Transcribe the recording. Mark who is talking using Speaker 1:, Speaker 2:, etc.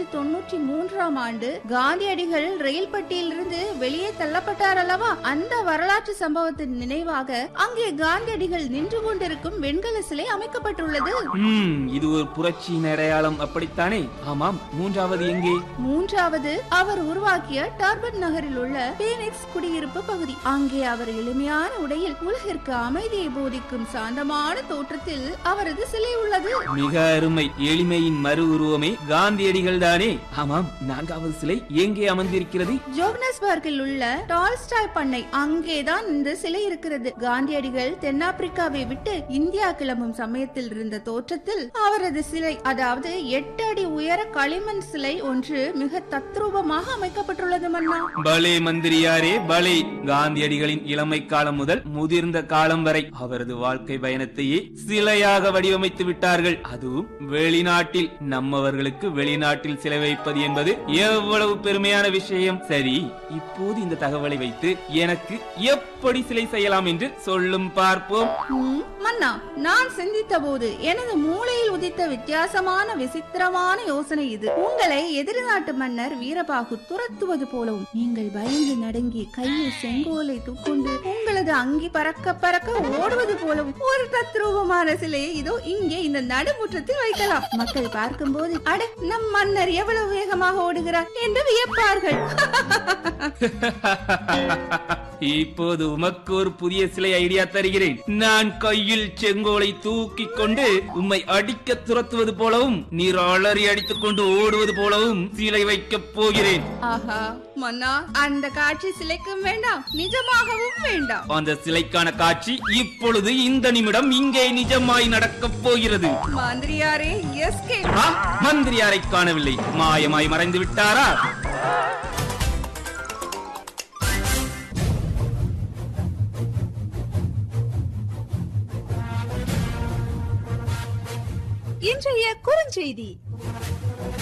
Speaker 1: தொண்ணூற்றி மூன்றாம் ஆண்டு காந்தியடிகள் ரயில் பட்டியிலிருந்து வெளியே தள்ளப்பட்டார் அல்லவா அந்த வரலாற்று சம்பவத்தின் நினைவாக அங்கே காந்தியடிகள் நின்று கொண்டிருக்கும் வெண்கல சிலை அமைக்கப்பட்டுள்ளது
Speaker 2: ம் இது ஒரு புரட்சியின் அடையாளம் அப்படித்தானே ஆமாம் மூன்றாவது எங்கே
Speaker 1: மூன்றாவது அவர் உருவாக்கிய டர்பன் நகரில் உள்ள பீனிக்ஸ் குடியிருப்பு பகுதி அங்கே அவர் எளிமையான உடையில் உலகிற்கு அமைதியை போதிக்கும் சாந்தமான தோற்றத்தில் அவரது சிலை உள்ளது
Speaker 2: மிக அருமை எளிமையின் மறு உருவமே காந்தியடிகள் தானே ஆமாம் நான்காவது சிலை எங்கே அமர்ந்திருக்கிறது
Speaker 1: ஜோகனஸ்பர்கில் உள்ள டால்ஸ்டாய் பண்ணை அங்கேதான் இந்த சிலை இருக்கிறது காந்தியடிகள் தென்னாப்பிரிக்காவை விட்டு இந்தியா கிளம்பும் சமயத்தில் இருந்த தோற்றத்தில் அவரது சிலை அதாவது எட்டு அடி உயர களிமண் சிலை ஒன்று மிக தத்ரூபமாக அமைக்கப்பட்டுள்ளது மன்னா
Speaker 2: பலே மந்திரியாரே பலே காந்தியடிகளின் இளமை காலம் முதல் முதிர்ந்த காலம் வரை அவரது வாழ்க்கை பயணத்தையே சிலையாக வடிவமைத்து விட்டார்கள் அதுவும் வெளிநாட்டில் நம்மவர்களுக்கு வெளிநாட்டில் சிலை வைப்பது என்பது எவ்வளவு பெருமையான விஷயம் சரி இப்போது இந்த தகவலை வைத்து எனக்கு எப்படி சிலை செய்யலாம் என்று சொல்லும் பார்ப்போம்
Speaker 1: ம், மன்னா நான் சிந்தித்த போது எனது மூளையில் உதித்த வித்தியாசமான விசித்திரமான யோசனை இது உங்களை எதிரி நாட்டு மன்னர் வீரபாகு துரத்துவது போலவும் நீங்கள் பயந்து நடுங்கி கையில் செங்கோலை தூக்கொண்டு உங்களது அங்கி பறக்க பறக்க ஓடுவது போலவும் ஒரு தத்ரூபமான சிலையை இதோ இங்கே இந்த நடுமுற்றத்தில் வைக்கலாம் மக்கள் பார்க்கும்போது அட நம் மன்னர் எவ்வளவு வேகமாக ஓடுகிறார் என்று வியப்பார்கள்
Speaker 2: இப்போது உமக்கு ஒரு புதிய சிலை ஐடியா தருகிறேன் நான் கையில் செங்கோலை தூக்கி கொண்டு உம்மை அடிக்க துரத்துவது போலவும் நீர் அலறி அடித்துக் கொண்டு ஓடுவது போலவும் சிலை வைக்கப் போகிறேன்
Speaker 1: ஆஹா மன்னா அந்த காட்சி சிலைக்கும் வேண்டாம் நிஜமாகவும் வேண்டாம்
Speaker 2: அந்த சிலைக்கான காட்சி இப்பொழுது இந்த நிமிடம் இங்கே நிஜமாய் நடக்கப் போகிறது
Speaker 1: மந்திரியாரே எஸ்கே
Speaker 2: ஆ, மந்திரியாரை காணவில்லை மாயமாய் மறைந்து விட்டாரா
Speaker 3: இன்றைய குறுஞ்செய்தி